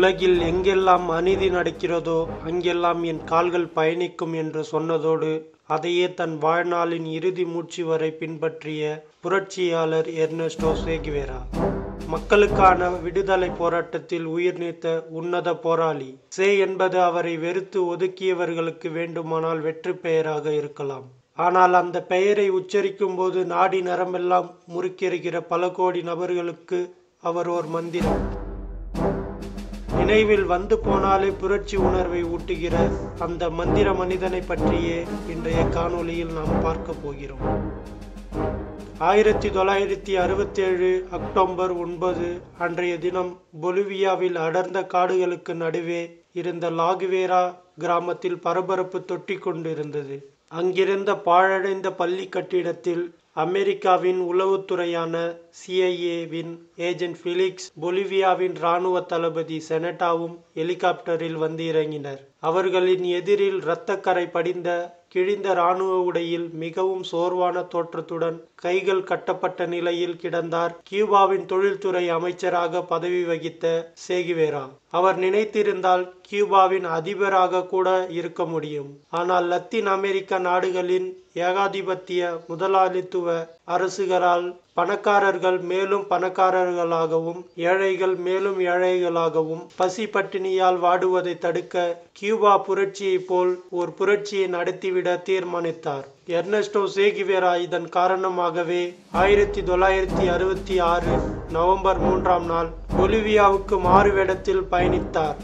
உலகில் எங்கெல்லாம் அநீதி நடக்கிறதோ அங்கெல்லாம் என் கால்கள் பயணிக்கும் என்று சொன்னதோடு அதையே தன் வாழ்நாளின் இறுதி மூச்சு வரை பின்பற்றிய புரட்சியாளர் எர்னஸ்டோ சேகுவேரா மக்களுக்கான விடுதலை போராட்டத்தில் உயிர் நீத்த உன்னத போராளி சே என்பது அவரை வெறுத்து ஒதுக்கியவர்களுக்கு வேண்டுமானால் வெற்றி பெயராக இருக்கலாம் ஆனால் அந்த பெயரை உச்சரிக்கும் போது நாடி நரம்பெல்லாம் முறுக்கெறுகிற பல கோடி நபர்களுக்கு அவர் ஓர் மந்திரம் நினைவில் வந்து போனாலே புரட்சி உணர்வை ஊட்டுகிற அந்த மந்திர மனிதனை பற்றியே இன்றைய காணொளியில் நாம் பார்க்க போகிறோம் ஆயிரத்தி தொள்ளாயிரத்தி அறுபத்தேழு அக்டோபர் ஒன்பது அன்றைய தினம் பொலிவியாவில் அடர்ந்த காடுகளுக்கு நடுவே இருந்த லாகுவேரா கிராமத்தில் பரபரப்பு தொட்டி கொண்டிருந்தது அங்கிருந்த பாழடைந்த பள்ளி கட்டிடத்தில் அமெரிக்காவின் உளவுத்துறையான சிஐஏவின் ஏஜென்ட் ஃபிலிக்ஸ் பொலிவியாவின் இராணுவ தளபதி செனட்டாவும் ஹெலிகாப்டரில் வந்து இறங்கினர் அவர்களின் எதிரில் இரத்தக்கரை படிந்த கிழிந்த இராணுவ உடையில் மிகவும் சோர்வான தோற்றத்துடன் கைகள் கட்டப்பட்ட நிலையில் கிடந்தார் கியூபாவின் தொழில்துறை அமைச்சராக பதவி வகித்த சேகுவேரா அவர் நினைத்திருந்தால் கியூபாவின் அதிபராக கூட இருக்க முடியும் ஆனால் லத்தீன் அமெரிக்க நாடுகளின் ஏகாதிபத்திய முதலாளித்துவ அரசுகளால் பணக்காரர்கள் மேலும் பணக்காரர்களாகவும் ஏழைகள் மேலும் ஏழைகளாகவும் பசி பட்டினியால் வாடுவதை தடுக்க கியூபா புரட்சியைப் போல் ஒரு புரட்சியை நடத்திவிட தீர்மானித்தார் எர்னஸ்டோ சேகிவேரா இதன் காரணமாகவே ஆயிரத்தி தொள்ளாயிரத்தி அறுபத்தி ஆறு நவம்பர் மூன்றாம் நாள் பொலிவியாவுக்கு மாறுவேடத்தில் பயணித்தார்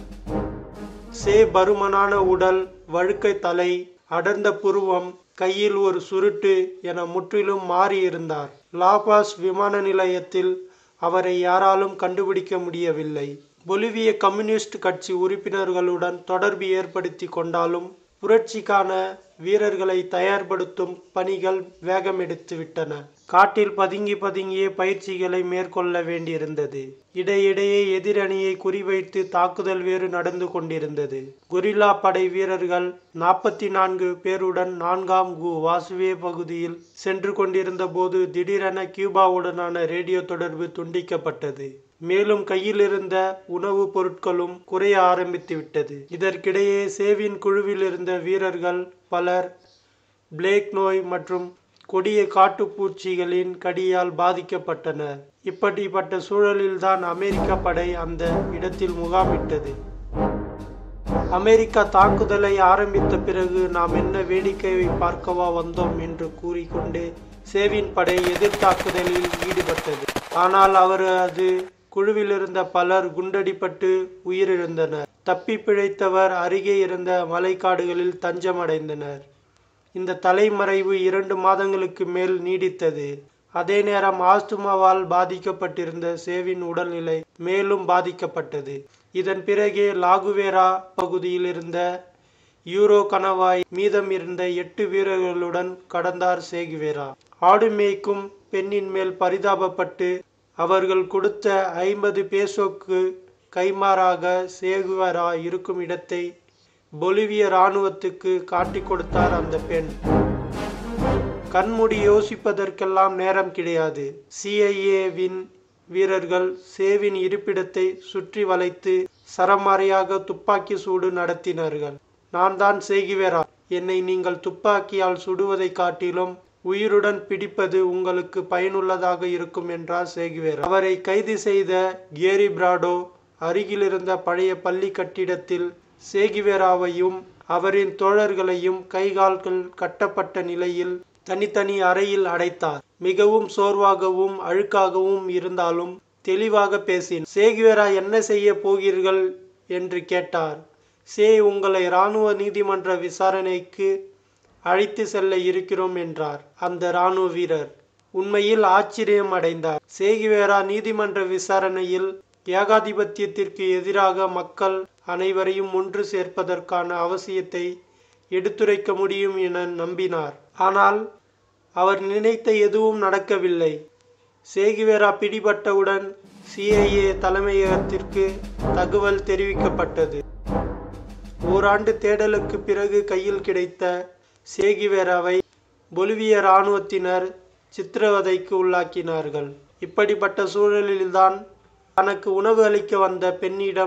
சே பருமனான உடல் வழுக்கை தலை அடர்ந்த புருவம் கையில் ஒரு சுருட்டு என முற்றிலும் மாறியிருந்தார் லாபாஸ் விமான நிலையத்தில் அவரை யாராலும் கண்டுபிடிக்க முடியவில்லை பொலிவிய கம்யூனிஸ்ட் கட்சி உறுப்பினர்களுடன் தொடர்பு ஏற்படுத்தி கொண்டாலும் புரட்சிக்கான வீரர்களை தயார்படுத்தும் பணிகள் வேகமெடுத்து விட்டன காட்டில் பதுங்கி பதுங்கிய பயிற்சிகளை மேற்கொள்ள வேண்டியிருந்தது இடையிடையே எதிரணியை குறிவைத்து தாக்குதல் வேறு நடந்து கொண்டிருந்தது கொரில்லா படை வீரர்கள் நாற்பத்தி நான்கு பேருடன் நான்காம் கு வாசுவே பகுதியில் சென்று கொண்டிருந்த போது திடீரென கியூபாவுடனான ரேடியோ தொடர்பு துண்டிக்கப்பட்டது மேலும் கையில் இருந்த உணவுப் பொருட்களும் குறைய ஆரம்பித்து விட்டது இதற்கிடையே சேவின் குழுவில் இருந்த வீரர்கள் பலர் பிளேக் நோய் மற்றும் கொடிய காட்டுப்பூச்சிகளின் கடியால் பாதிக்கப்பட்டனர் இப்படிப்பட்ட சூழலில்தான் அமெரிக்க படை அந்த இடத்தில் முகாமிட்டது அமெரிக்கா தாக்குதலை ஆரம்பித்த பிறகு நாம் என்ன வேடிக்கையை பார்க்கவா வந்தோம் என்று கூறிக்கொண்டே சேவின் படை எதிர்த்தாக்குதலில் ஈடுபட்டது ஆனால் அவரது குழுவில் இருந்த பலர் குண்டடிப்பட்டு உயிரிழந்தனர் தப்பி பிழைத்தவர் அருகே இருந்த மலைக்காடுகளில் தஞ்சமடைந்தனர் இந்த தலைமறைவு இரண்டு மாதங்களுக்கு மேல் நீடித்தது அதே நேரம் ஆஸ்துமாவால் பாதிக்கப்பட்டிருந்த சேவின் உடல்நிலை மேலும் பாதிக்கப்பட்டது இதன் பிறகே லாகுவேரா பகுதியில் இருந்த யூரோ கணவாய் மீதம் இருந்த எட்டு வீரர்களுடன் கடந்தார் சேகுவேரா ஆடு மேய்க்கும் பெண்ணின் மேல் பரிதாபப்பட்டு அவர்கள் கொடுத்த ஐம்பது பேசோக்கு கைமாறாக சேகுவரா இருக்கும் இடத்தை பொலிவிய இராணுவத்துக்கு காட்டிக் கொடுத்தார் அந்த பெண் கண்மூடி யோசிப்பதற்கெல்லாம் நேரம் கிடையாது சிஐஏவின் வீரர்கள் சேவின் இருப்பிடத்தை சுற்றி வளைத்து சரமாரியாக துப்பாக்கி சூடு நடத்தினார்கள் நான் தான் சேகிவேரா என்னை நீங்கள் துப்பாக்கியால் சுடுவதை காட்டிலும் உயிருடன் பிடிப்பது உங்களுக்கு பயனுள்ளதாக இருக்கும் என்றார் சேகுவேரா அவரை கைது செய்த கேரி பிராடோ அருகிலிருந்த பழைய பள்ளி கட்டிடத்தில் சேகிவேராவையும் அவரின் தோழர்களையும் கைகால்கள் கட்டப்பட்ட நிலையில் தனித்தனி அறையில் அடைத்தார் மிகவும் சோர்வாகவும் அழுக்காகவும் இருந்தாலும் தெளிவாக பேசினார் சேகுவேரா என்ன செய்ய போகிறீர்கள் என்று கேட்டார் சே உங்களை இராணுவ நீதிமன்ற விசாரணைக்கு அழைத்து செல்ல இருக்கிறோம் என்றார் அந்த இராணுவ வீரர் உண்மையில் ஆச்சரியம் அடைந்தார் சேகுவேரா நீதிமன்ற விசாரணையில் ஏகாதிபத்தியத்திற்கு எதிராக மக்கள் அனைவரையும் ஒன்று சேர்ப்பதற்கான அவசியத்தை எடுத்துரைக்க முடியும் என நம்பினார் ஆனால் அவர் நினைத்த எதுவும் நடக்கவில்லை சேகுவேரா பிடிபட்டவுடன் சிஐஏ தலைமையகத்திற்கு தகவல் தெரிவிக்கப்பட்டது ஓராண்டு தேடலுக்கு பிறகு கையில் கிடைத்த சேகிவேராவை பொலிவிய இராணுவத்தினர் சித்திரவதைக்கு உள்ளாக்கினார்கள் இப்படிப்பட்ட சூழலில்தான் தனக்கு உணவு அளிக்க வந்த பெண்ணிடம்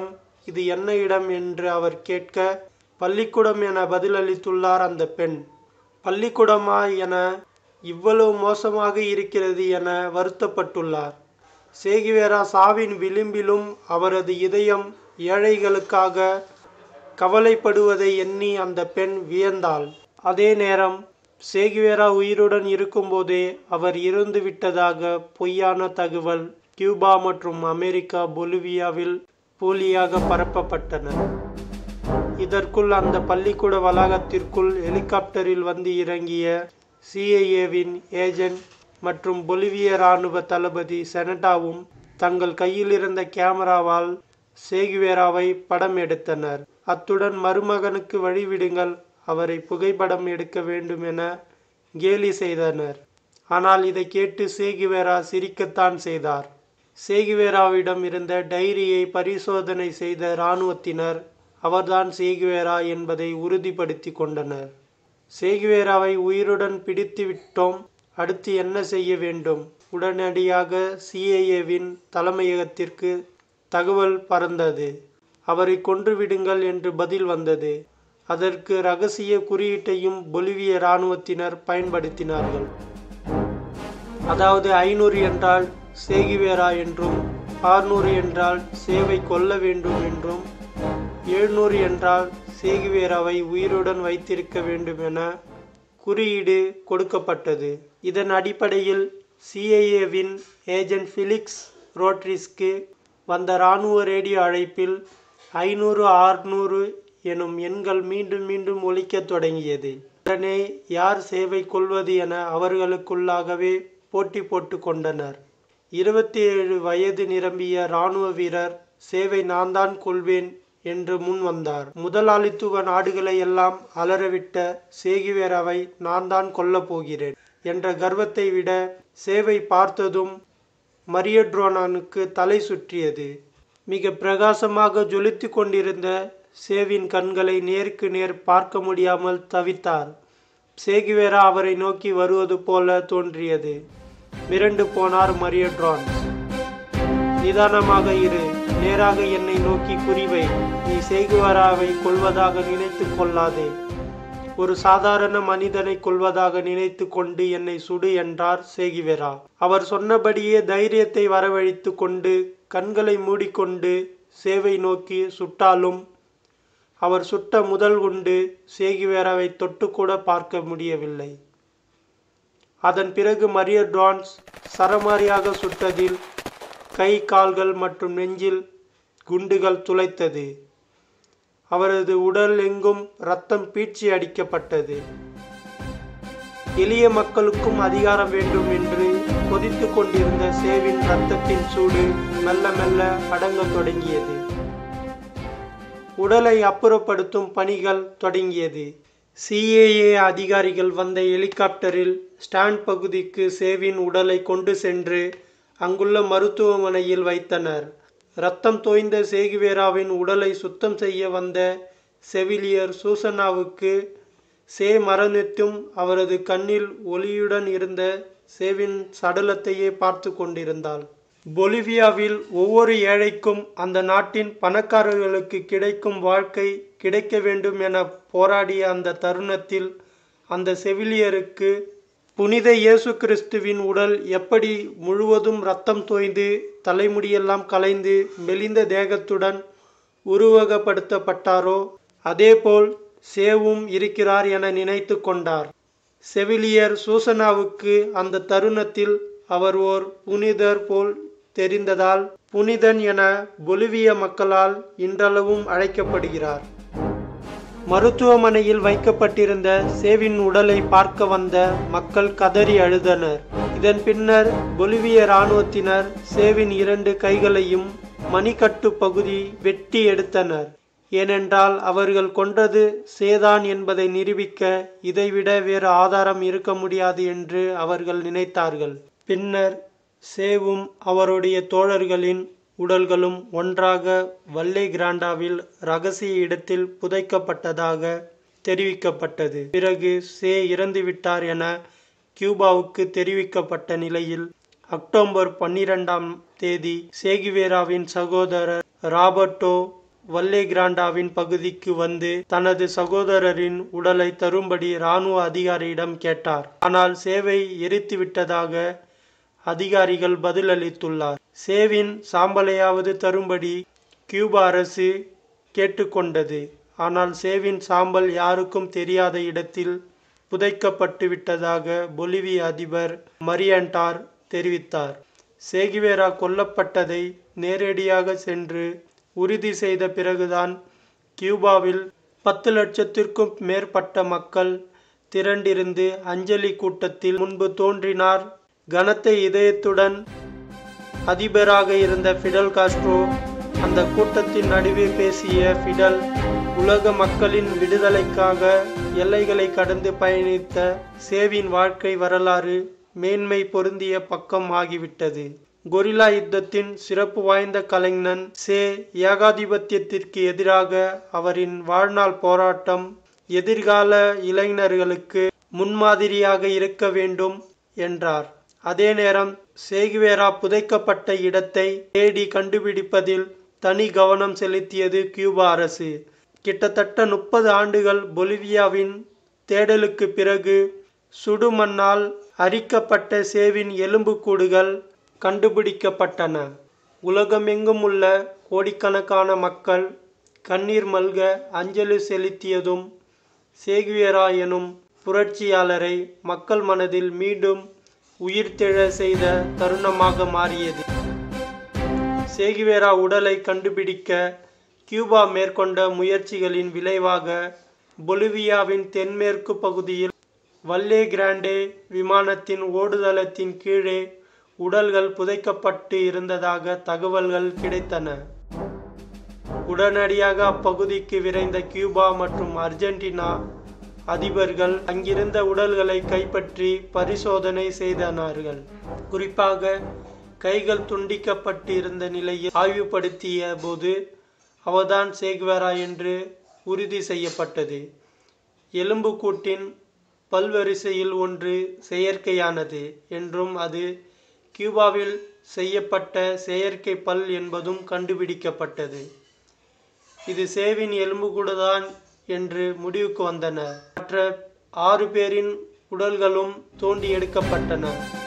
இது என்ன இடம் என்று அவர் கேட்க பள்ளிக்கூடம் என பதிலளித்துள்ளார் அந்த பெண் பள்ளிக்கூடமா என இவ்வளவு மோசமாக இருக்கிறது என வருத்தப்பட்டுள்ளார் சேகிவேரா சாவின் விளிம்பிலும் அவரது இதயம் ஏழைகளுக்காக கவலைப்படுவதை எண்ணி அந்த பெண் வியந்தாள் அதே நேரம் சேகுவேரா உயிருடன் இருக்கும்போதே அவர் இறந்து விட்டதாக பொய்யான தகவல் கியூபா மற்றும் அமெரிக்கா பொலிவியாவில் போலியாக பரப்பப்பட்டன இதற்குள் அந்த பள்ளிக்கூட வளாகத்திற்குள் ஹெலிகாப்டரில் வந்து இறங்கிய சிஐஏவின் ஏஜென்ட் மற்றும் பொலிவிய இராணுவ தளபதி செனட்டாவும் தங்கள் கையில் இருந்த கேமராவால் சேகுவேராவை படம் எடுத்தனர் அத்துடன் மருமகனுக்கு வழிவிடுங்கள் அவரை புகைப்படம் எடுக்க வேண்டும் என கேலி செய்தனர் ஆனால் இதை கேட்டு சேகுவேரா சிரிக்கத்தான் செய்தார் சேகுவேராவிடம் இருந்த டைரியை பரிசோதனை செய்த இராணுவத்தினர் அவர்தான் சேகுவேரா என்பதை உறுதிப்படுத்தி கொண்டனர் சேகுவேராவை உயிருடன் பிடித்து விட்டோம் அடுத்து என்ன செய்ய வேண்டும் உடனடியாக சிஐஏவின் தலைமையகத்திற்கு தகவல் பறந்தது அவரை கொன்றுவிடுங்கள் என்று பதில் வந்தது அதற்கு ரகசிய குறியீட்டையும் பொலிவிய இராணுவத்தினர் பயன்படுத்தினார்கள் அதாவது ஐநூறு என்றால் சேகிவேரா என்றும் ஆறுநூறு என்றால் சேவை கொல்ல வேண்டும் என்றும் எழுநூறு என்றால் சேகுவேராவை உயிருடன் வைத்திருக்க வேண்டும் என குறியீடு கொடுக்கப்பட்டது இதன் அடிப்படையில் சிஐஏவின் ஏஜென்ட் ஃபிலிக்ஸ் ரோட்ரிஸ்க்கு வந்த இராணுவ ரேடியோ அழைப்பில் ஐநூறு ஆறுநூறு எனும் எண்கள் மீண்டும் மீண்டும் ஒலிக்கத் தொடங்கியது உடனே யார் சேவை கொள்வது என அவர்களுக்குள்ளாகவே போட்டி போட்டு கொண்டனர் இருபத்தி ஏழு வயது நிரம்பிய இராணுவ வீரர் சேவை நான் தான் கொள்வேன் என்று முன் வந்தார் முதலாளித்துவ நாடுகளை எல்லாம் அலறவிட்ட சேகிவேராவை நான் தான் கொல்லப் போகிறேன் என்ற கர்வத்தை விட சேவை பார்த்ததும் மரியட்ரோனானுக்கு தலை சுற்றியது மிக பிரகாசமாக ஜொலித்து கொண்டிருந்த சேவின் கண்களை நேருக்கு நேர் பார்க்க முடியாமல் தவித்தார் சேகுவேரா அவரை நோக்கி வருவது போல தோன்றியது மிரண்டு போனார் மரியட்ரான் நிதானமாக இரு நேராக என்னை நோக்கி குறிவை நீ சேகுவேராவை கொள்வதாக நினைத்து கொள்ளாதே ஒரு சாதாரண மனிதனை கொள்வதாக நினைத்து கொண்டு என்னை சுடு என்றார் சேகிவேரா அவர் சொன்னபடியே தைரியத்தை வரவழைத்து கொண்டு கண்களை மூடிக்கொண்டு சேவை நோக்கி சுட்டாலும் அவர் சுட்ட முதல் குண்டு சேகிவேராவை தொட்டுக்கூட பார்க்க முடியவில்லை அதன் பிறகு மரிய டான்ஸ் சரமாரியாக சுட்டதில் கை கால்கள் மற்றும் நெஞ்சில் குண்டுகள் துளைத்தது அவரது உடல் எங்கும் ரத்தம் பீட்சி அடிக்கப்பட்டது எளிய மக்களுக்கும் அதிகாரம் வேண்டும் என்று கொதித்து கொண்டிருந்த சேவின் ரத்தத்தின் சூடு மெல்ல மெல்ல அடங்கத் தொடங்கியது உடலை அப்புறப்படுத்தும் பணிகள் தொடங்கியது சிஏஏ அதிகாரிகள் வந்த ஹெலிகாப்டரில் ஸ்டாண்ட் பகுதிக்கு சேவின் உடலை கொண்டு சென்று அங்குள்ள மருத்துவமனையில் வைத்தனர் ரத்தம் தோய்ந்த சேகுவேராவின் உடலை சுத்தம் செய்ய வந்த செவிலியர் சூசனாவுக்கு சே மரணத்தும் அவரது கண்ணில் ஒளியுடன் இருந்த சேவின் சடலத்தையே பார்த்து கொண்டிருந்தாள் பொலிவியாவில் ஒவ்வொரு ஏழைக்கும் அந்த நாட்டின் பணக்காரர்களுக்கு கிடைக்கும் வாழ்க்கை கிடைக்க வேண்டும் என போராடிய அந்த தருணத்தில் அந்த செவிலியருக்கு புனித இயேசு கிறிஸ்துவின் உடல் எப்படி முழுவதும் ரத்தம் தோய்ந்து தலைமுடியெல்லாம் கலைந்து மெலிந்த தேகத்துடன் உருவகப்படுத்தப்பட்டாரோ அதேபோல் சேவும் இருக்கிறார் என நினைத்து கொண்டார் செவிலியர் சூசனாவுக்கு அந்த தருணத்தில் அவர் ஓர் புனிதர் போல் தெரிந்ததால் புனிதன் என பொலிவிய மக்களால் இன்றளவும் அழைக்கப்படுகிறார் மருத்துவமனையில் வைக்கப்பட்டிருந்த சேவின் உடலை பார்க்க வந்த மக்கள் கதறி அழுதனர் இதன் பின்னர் பொலிவிய இராணுவத்தினர் சேவின் இரண்டு கைகளையும் மணிக்கட்டு பகுதி வெட்டி எடுத்தனர் ஏனென்றால் அவர்கள் கொன்றது சேதான் என்பதை நிரூபிக்க இதைவிட வேறு ஆதாரம் இருக்க முடியாது என்று அவர்கள் நினைத்தார்கள் பின்னர் சேவும் அவருடைய தோழர்களின் உடல்களும் ஒன்றாக வல்லே கிராண்டாவில் ரகசிய இடத்தில் புதைக்கப்பட்டதாக தெரிவிக்கப்பட்டது பிறகு சே இறந்துவிட்டார் என கியூபாவுக்கு தெரிவிக்கப்பட்ட நிலையில் அக்டோபர் பன்னிரெண்டாம் தேதி சேகிவேராவின் சகோதரர் ராபர்டோ வல்லே கிராண்டாவின் பகுதிக்கு வந்து தனது சகோதரரின் உடலை தரும்படி இராணுவ அதிகாரியிடம் கேட்டார் ஆனால் சேவை எரித்து விட்டதாக அதிகாரிகள் பதிலளித்துள்ளார் சேவின் சாம்பலையாவது தரும்படி கியூபா அரசு கேட்டுக்கொண்டது ஆனால் சேவின் சாம்பல் யாருக்கும் தெரியாத இடத்தில் புதைக்கப்பட்டு விட்டதாக பொலிவிய அதிபர் மரியன்டார் தெரிவித்தார் சேகிவேரா கொல்லப்பட்டதை நேரடியாக சென்று உறுதி செய்த பிறகுதான் கியூபாவில் பத்து லட்சத்திற்கும் மேற்பட்ட மக்கள் திரண்டிருந்து அஞ்சலி கூட்டத்தில் முன்பு தோன்றினார் கனத்த இதயத்துடன் அதிபராக இருந்த ஃபிடல் காஸ்ட்ரோ அந்த கூட்டத்தின் நடுவே பேசிய ஃபிடல் உலக மக்களின் விடுதலைக்காக எல்லைகளை கடந்து பயணித்த சேவின் வாழ்க்கை வரலாறு மேன்மை பொருந்திய பக்கம் ஆகிவிட்டது கொரில்லா யுத்தத்தின் சிறப்பு வாய்ந்த கலைஞன் சே ஏகாதிபத்தியத்திற்கு எதிராக அவரின் வாழ்நாள் போராட்டம் எதிர்கால இளைஞர்களுக்கு முன்மாதிரியாக இருக்க வேண்டும் என்றார் அதே நேரம் சேகுவேரா புதைக்கப்பட்ட இடத்தை தேடி கண்டுபிடிப்பதில் தனி கவனம் செலுத்தியது கியூபா அரசு கிட்டத்தட்ட முப்பது ஆண்டுகள் பொலிவியாவின் தேடலுக்கு பிறகு சுடுமண்ணால் அரிக்கப்பட்ட சேவின் எலும்புக்கூடுகள் கண்டுபிடிக்கப்பட்டன உலகமெங்கும் உள்ள கோடிக்கணக்கான மக்கள் கண்ணீர் மல்க அஞ்சலி செலுத்தியதும் சேகுவேரா எனும் புரட்சியாளரை மக்கள் மனதில் மீண்டும் உயிர்த்தெழ செய்த தருணமாக மாறியது சேகுவேரா உடலை கண்டுபிடிக்க கியூபா மேற்கொண்ட முயற்சிகளின் விளைவாக பொலிவியாவின் தென்மேற்கு பகுதியில் வல்லே கிராண்டே விமானத்தின் ஓடுதளத்தின் கீழே உடல்கள் புதைக்கப்பட்டு இருந்ததாக தகவல்கள் கிடைத்தன உடனடியாக அப்பகுதிக்கு விரைந்த கியூபா மற்றும் அர்ஜென்டினா அதிபர்கள் அங்கிருந்த உடல்களை கைப்பற்றி பரிசோதனை செய்தனார்கள் குறிப்பாக கைகள் துண்டிக்கப்பட்டு இருந்த நிலையில் ஆய்வுபடுத்திய போது அவதான் சேகுவேரா என்று உறுதி செய்யப்பட்டது எலும்புக்கூட்டின் பல்வரிசையில் ஒன்று செயற்கையானது என்றும் அது கியூபாவில் செய்யப்பட்ட செயற்கை பல் என்பதும் கண்டுபிடிக்கப்பட்டது இது சேவின் எலும்புக்கூடுதான் என்று முடிவுக்கு வந்தனர் மற்ற ஆறு பேரின் உடல்களும் தோண்டி எடுக்கப்பட்டன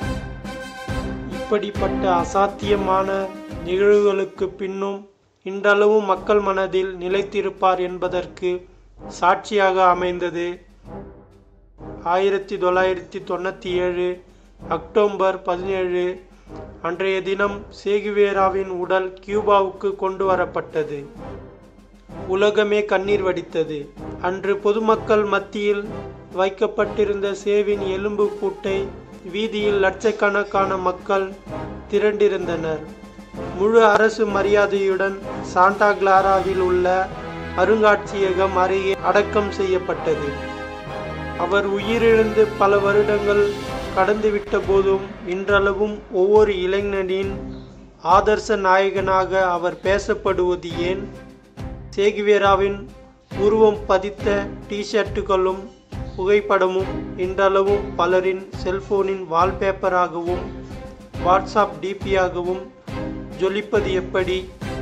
இப்படிப்பட்ட அசாத்தியமான நிகழ்வுகளுக்கு பின்னும் இன்றளவும் மக்கள் மனதில் நிலைத்திருப்பார் என்பதற்கு சாட்சியாக அமைந்தது ஆயிரத்தி தொள்ளாயிரத்தி தொண்ணூற்றி ஏழு அக்டோபர் பதினேழு அன்றைய தினம் சேகுவேராவின் உடல் கியூபாவுக்கு கொண்டு வரப்பட்டது உலகமே கண்ணீர் வடித்தது அன்று பொதுமக்கள் மத்தியில் வைக்கப்பட்டிருந்த சேவின் எலும்பு கூட்டை வீதியில் லட்சக்கணக்கான மக்கள் திரண்டிருந்தனர் முழு அரசு மரியாதையுடன் சாண்டா கிளாராவில் உள்ள அருங்காட்சியகம் அருகே அடக்கம் செய்யப்பட்டது அவர் உயிரிழந்து பல வருடங்கள் கடந்துவிட்ட போதும் இன்றளவும் ஒவ்வொரு இளைஞனின் ஆதர்ச நாயகனாக அவர் பேசப்படுவது ஏன் சேகுவேராவின் உருவம் பதித்த டிஷர்ட்டுகளும் புகைப்படமும் இன்றளவும் பலரின் செல்போனின் வால்பேப்பராகவும் வாட்ஸ்அப் டிபியாகவும் ஜொலிப்பது எப்படி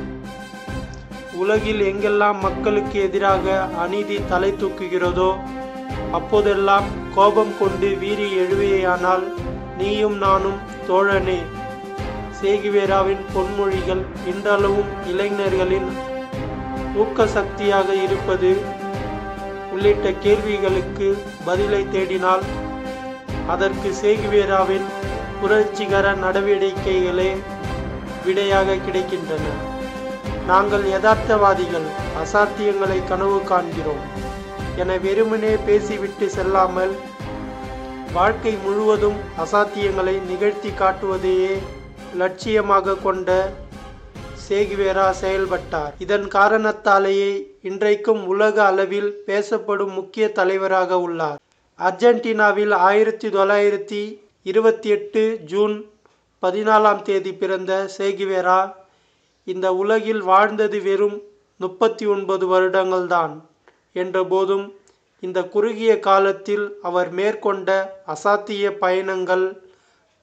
உலகில் எங்கெல்லாம் மக்களுக்கு எதிராக அநீதி தலை தூக்குகிறதோ அப்போதெல்லாம் கோபம் கொண்டு வீரி எழுவேயானால் நீயும் நானும் தோழனே சேகுவேராவின் பொன்மொழிகள் இன்றளவும் இளைஞர்களின் ஊக்க சக்தியாக இருப்பது உள்ளிட்ட கேள்விகளுக்கு பதிலை தேடினால் அதற்கு சேகுவேராவின் புரட்சிகர நடவடிக்கைகளே விடையாக கிடைக்கின்றன நாங்கள் யதார்த்தவாதிகள் அசாத்தியங்களை கனவு காண்கிறோம் என வெறுமனே பேசிவிட்டு செல்லாமல் வாழ்க்கை முழுவதும் அசாத்தியங்களை நிகழ்த்தி காட்டுவதையே லட்சியமாக கொண்ட சேகுவேரா செயல்பட்டார் இதன் காரணத்தாலேயே இன்றைக்கும் உலக அளவில் பேசப்படும் முக்கிய தலைவராக உள்ளார் அர்ஜென்டினாவில் ஆயிரத்தி தொள்ளாயிரத்தி இருபத்தி எட்டு ஜூன் பதினாலாம் தேதி பிறந்த சேகுவேரா இந்த உலகில் வாழ்ந்தது வெறும் முப்பத்தி ஒன்பது வருடங்கள்தான் என்ற போதும் இந்த குறுகிய காலத்தில் அவர் மேற்கொண்ட அசாத்திய பயணங்கள்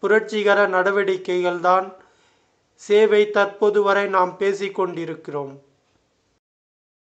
புரட்சிகர நடவடிக்கைகள்தான் சேவை தற்போது வரை நாம் பேசிக்கொண்டிருக்கிறோம்